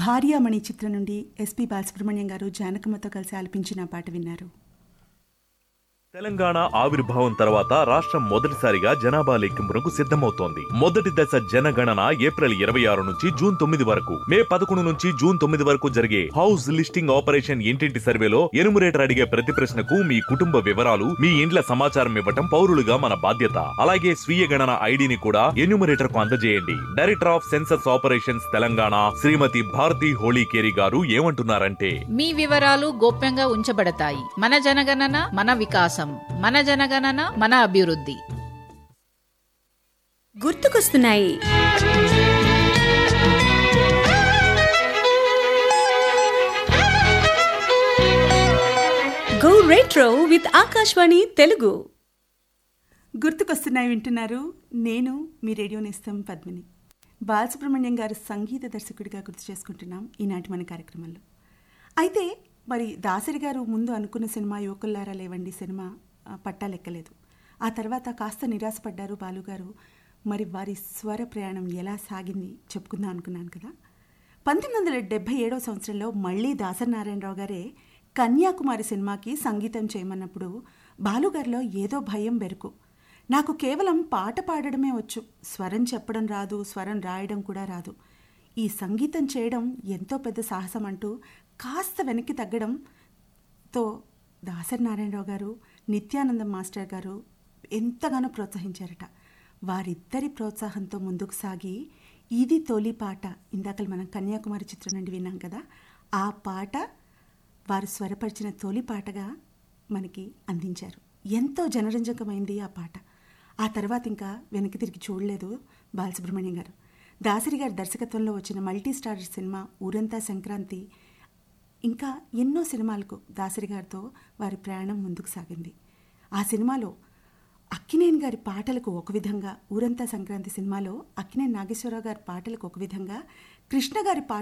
భార్యామణి చిత్రం నుండి ఎస్పి బాలసుబ్రహ్మణ్యం గారు జానకమ్మతో కలిసి ఆలపించిన పాట విన్నారు తెలంగాణ ఆవిర్భావం తర్వాత రాష్ట్రం మొదటిసారిగా జనాభా లెక్కింపునకు సిద్ధమవుతోంది మొదటి దశ జనగణన ఏప్రిల్ ఇరవై ఆరు నుంచి జూన్ తొమ్మిది వరకు మే పదకొండు నుంచి జూన్ తొమ్మిది వరకు జరిగే హౌస్ లిస్టింగ్ ఆపరేషన్ ఇంటింటి సర్వేలో ఎనుమరేటర్ అడిగే ప్రతి ప్రశ్నకు మీ కుటుంబ వివరాలు మీ ఇండ్ల సమాచారం ఇవ్వటం పౌరులుగా మన బాధ్యత అలాగే స్వీయ గణన ఐడిని కూడా ఎన్యూమరేటర్ కు అందజేయండి director of census operations Telangana Shrimati Bharati Holikeri గారు ఏమంటున్నారంటే మీ వివరాలు గోప్యంగా ఉంచబడతాయి మన జనగణన మన వికాసం మన జనగణన మన అభివృద్ధి గుర్తుకొస్తున్నాయి go retro with Akashvani Telugu గుర్తుకొస్తున్నాయి వింటున్నారు నేను మీ రేడియో నేస్తం పద్మిని బాలసుబ్రహ్మణ్యం గారు సంగీత దర్శకుడిగా గుర్తు చేసుకుంటున్నాం ఈనాటి మన కార్యక్రమంలో అయితే మరి దాసరి గారు ముందు అనుకున్న సినిమా యువకుల్లారా లేవండి సినిమా ఆ, పట్టాలెక్కలేదు ఆ తర్వాత కాస్త నిరాశపడ్డారు బాలుగారు మరి వారి స్వర ప్రయాణం ఎలా సాగింది చెప్పుకుందాం అనుకున్నాను కదా పంతొమ్మిది వందల డెబ్బై ఏడవ సంవత్సరంలో మళ్ళీ దాసరి నారాయణరావు గారే కన్యాకుమారి సినిమాకి సంగీతం చేయమన్నప్పుడు బాలుగారిలో ఏదో భయం బెరుకు నాకు కేవలం పాట పాడడమే వచ్చు స్వరం చెప్పడం రాదు స్వరం రాయడం కూడా రాదు ఈ సంగీతం చేయడం ఎంతో పెద్ద సాహసం అంటూ కాస్త వెనక్కి తగ్గడంతో దాసరి నారాయణరావు గారు నిత్యానందం మాస్టర్ గారు ఎంతగానో ప్రోత్సహించారట వారిద్దరి ప్రోత్సాహంతో ముందుకు సాగి ఇది తొలి పాట ఇందాక మనం కన్యాకుమారి చిత్రం నుండి విన్నాం కదా ఆ పాట వారు స్వరపరిచిన తొలి పాటగా మనకి అందించారు ఎంతో జనరంజకమైంది ఆ పాట ఆ తర్వాత ఇంకా వెనక్కి తిరిగి చూడలేదు బాలసుబ్రహ్మణ్యం గారు దాసరి గారి దర్శకత్వంలో వచ్చిన మల్టీ స్టార్ సినిమా ఊరంతా సంక్రాంతి ఇంకా ఎన్నో సినిమాలకు దాసరి గారితో వారి ప్రయాణం ముందుకు సాగింది ఆ సినిమాలో అక్కినేని గారి పాటలకు ఒక విధంగా ఊరంతా సంక్రాంతి సినిమాలో అక్కినేని నాగేశ్వరరావు గారి పాటలకు ఒక విధంగా కృష్ణ గారి పాట